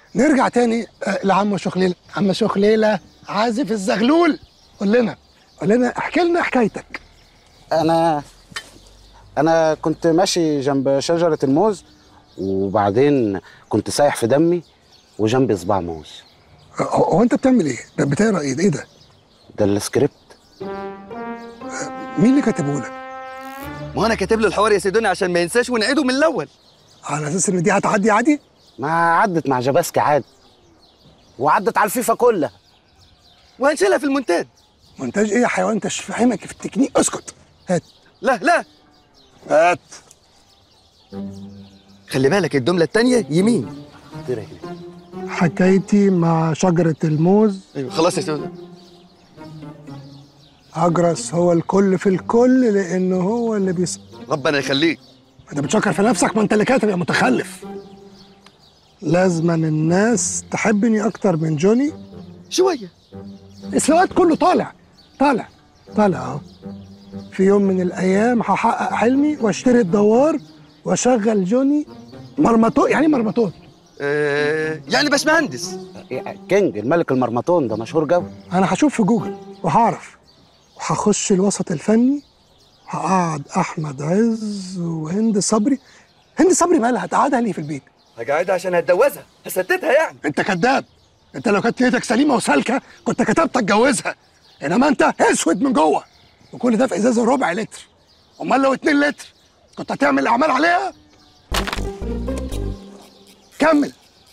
نرجع تاني آه، لعم شخليله عم شخليله عازف الزغلول قول لنا قول لنا احكي لنا حكايتك انا انا كنت ماشي جنب شجره الموز وبعدين كنت سايح في دمي وجنبي صباع موز آه، هو هو انت بتعمل ايه ده بتقرا ايه ده ايه ده ده السكريبت مين اللي كاتبه لك ما انا كاتب له الحوار يا سيدوني عشان ما ينساش ونعيده من الاول على اساس ان دي هتعدي عادي ما عدت مع جباسكي عادي وعدت على الفيفا كلها وهنشيلها في المونتاج مونتاج ايه يا حيوان انت مش فاهمك في التكنيك اسكت هات لا لا هات خلي بالك الجمله الثانيه يمين كتير هنا. حكايتي مع شجره الموز ايوه خلاص يا سيدوني اجرس هو الكل في الكل لانه هو اللي بيص ربنا يخليك انت بتشكر في نفسك ما انت اللي كاتب يا متخلف لازما الناس تحبني اكتر من جوني شويه السواد كله طالع طالع طالع اهو في يوم من الايام هحقق حلمي واشتري الدوار واشغل جوني مرمطون يعني إيه مرمطون آه يعني باشمهندس كينج الملك المرمطون ده مشهور جو انا هشوف في جوجل وهعرف وهخش الوسط الفني هقعد احمد عز وهند صبري هند صبري مالها هتقعدها ليه في البيت هقعدها عشان هتجوزها هستتها يعني انت كذاب انت لو كانت نيتك سليمه وسالكه كنت كتبت اتجوزها انما انت اسود من جوه وكل ده في ازازه ربع لتر امال لو اتنين لتر كنت هتعمل اعمال عليها كمل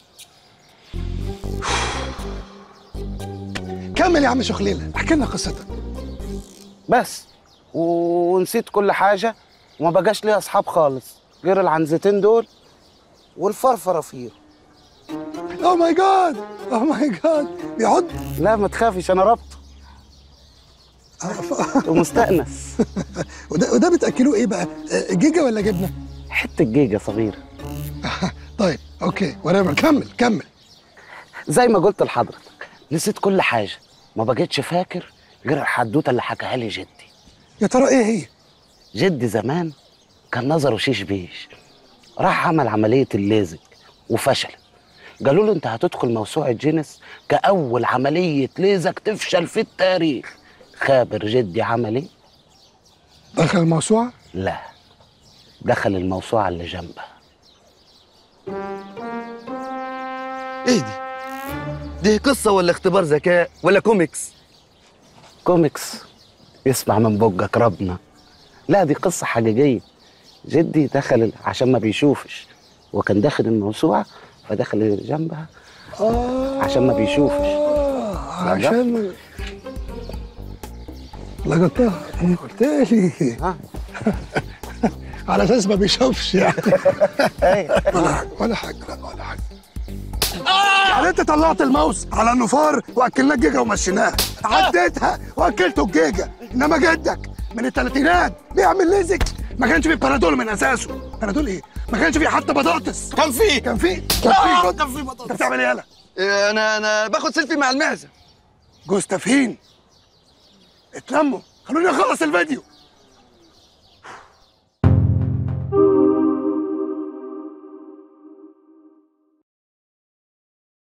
كمل يا عم شخليله احكي لنا قصتك بس ونسيت كل حاجه وما بقاش ليا اصحاب خالص غير العنزتين دول والفرفرافير اوه ماي جاد اوه ماي جاد بيعض لا ما تخافش انا ربطه ومستأنس وده وده بتاكلوه ايه بقى آه، جيجا ولا جبنه حته جيجا صغيره طيب اوكي وريفر كمل كمل زي ما قلت لحضرتك نسيت كل حاجه ما بقتش فاكر غير الحدوته اللي حكاها لي جدي يا ترى ايه هي جدي زمان كان نظره شيش بيش راح عمل عمليه الليزك وفشلت قالوا له انت هتدخل موسوعه جينيس كاول عمليه ليزك تفشل في التاريخ خابر جدي عمل ايه دخل الموسوعه لا دخل الموسوعه اللي جنبها ايه دي دي قصه ولا اختبار ذكاء ولا كوميكس كوميكس يسمع من بقك ربنا لا دي قصة حقيقية جدي دخل ال- عشان ما بيشوفش وكان داخل الموسوعة فدخل اللي جنبها آه عشان ما بيشوفش. آه عشان لقطتها قلت لي ها على اساس ما بيشوفش يعني ايوه ولا حاجه ولا حاجه لا ولا حاجه يعني انت طلعت الماوس على النفار واكلناه جيجا ومشيناها عديتها واكلته الجيجا انما جدك من الثلاثينات بيعمل ليزك ما كانش فيه بنادول من اساسه بنادول ايه ما كانش فيه حتى بطاطس كان فيه كان فيه كان آه، فيه كان فيه انت بطاطس بتعمل ايه يالا آه، انا انا باخد سيلفي مع المعزه جوز تفهين اتلموا خلوني اخلص الفيديو